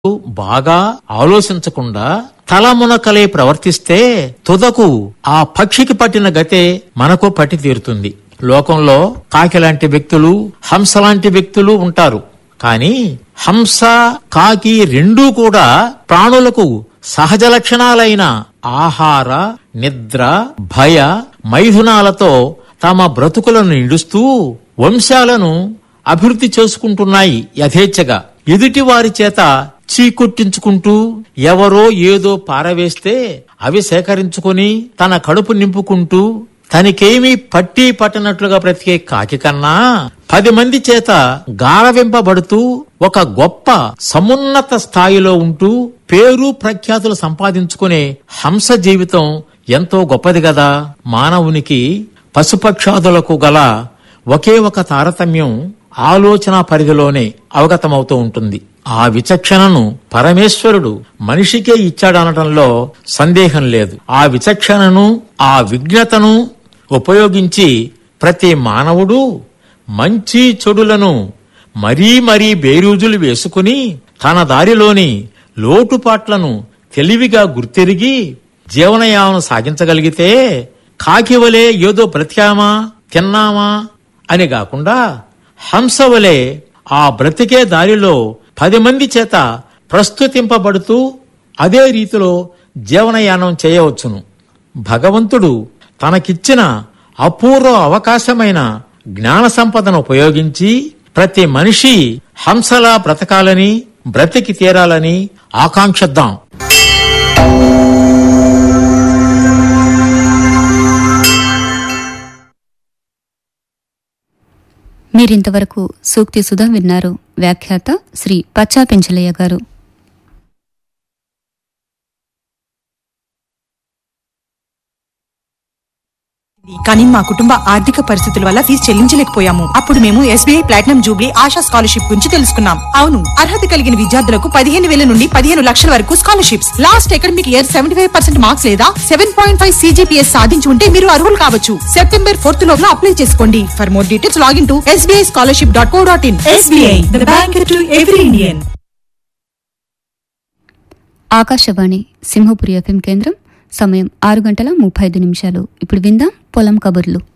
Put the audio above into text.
బాగా ఆలోచించకుండా తలమునకలే ప్రవర్తిస్తే తుదకు ఆ పక్షికి పట్టిన గతే మనకు పట్టి తీరుతుంది లోకంలో కాకి లాంటి వ్యక్తులు హంస లాంటి వ్యక్తులు ఉంటారు కానీ హంస కాకి రెండూ కూడా ప్రాణులకు సహజ లక్షణాలైన ఆహార నిద్ర భయ మైథునాలతో తమ బ్రతుకులను నిడుస్తూ వంశాలను అభివృద్ధి చేసుకుంటున్నాయి యథేచ్ఛగా ఎదుటి వారి చేత చీకొట్టించుకుంటూ ఎవరో ఏదో పారవేస్తే అవి సేకరించుకుని తన కడుపు నింపుకుంటూ తనకేమీ పట్టి పట్టనట్లుగా బ్రతికే కాకి కన్నా పది మంది చేత గారవింపబడుతూ ఒక గొప్ప సమున్నత స్థాయిలో ఉంటూ పేరు ప్రఖ్యాతులు సంపాదించుకునే హంస జీవితం ఎంతో గొప్పది గదా మానవునికి పశుపక్షాదులకు గల ఒకే ఒక తారతమ్యం ఆలోచన పరిధిలోనే అవగతమవుతూ ఉంటుంది ఆ విచక్షణను పరమేశ్వరుడు మనిషికే ఇచ్చాడనటంలో సందేహం లేదు ఆ విచక్షణను ఆ విజ్ఞతను ఉపయోగించి ప్రతి మానవుడు మంచి చెడులను మరీ మరీ బేరూజులు వేసుకుని తన దారిలోని లోటుపాట్లను తెలివిగా గుర్తెరిగి జీవనయామం సాగించగలిగితే కాకివలే ఏదో బ్రతికామా తిన్నామా అని కాకుండా హంసవలే ఆ బ్రతికే దారిలో పది మంది చేత ప్రస్తుతింపబడుతూ అదే రీతిలో జీవనయానం చేయవచ్చును భగవంతుడు తనకిచ్చిన అపూర్వ అవకాశమైన జ్ఞాన సంపదను ఉపయోగించి ప్రతి మనిషి హంసలా బ్రతకాలని బ్రతికి తీరాలని ఆకాంక్షిద్దాం మీరింతవరకు సూక్తి సుధా విన్నారు వ్యాఖ్యాత శ్రీ పచ్చా పెంచలయ్య గారు కానీ మా కుటుంబ ఆర్థిక పరిస్థితుల వల్ల ఫీజు చెల్లించలేకపోయాము అప్పుడు మేము SBI platinum jubilee Asha scholarship గురించి తెలుసుకున్నాం అవును అర్హత కలిగిన విద్యార్థులకు పదిహేను వేల నుండి పదిహేను లక్షల వరకు scholarships last academic year seventy five percent marks లేదా సెవెన్ పాయింట్ ఫైవ్ సీజీపీఎస్ సాధించి ఉంటే మీరు అర్హులు కావచ్చు సెప్టెంబర్ ఫోర్త్ లోపల అప్లై చేసుకోండి for more details login to SBI scholarship dot co dot in SBI the bank to every Indian Akashvani Simhapuri FM కేంద్రం సమయం ఆరు గంటల ముప్పై ఐదు నిమిషాలు ఇప్పుడు విందాం పొలం కబుర్లు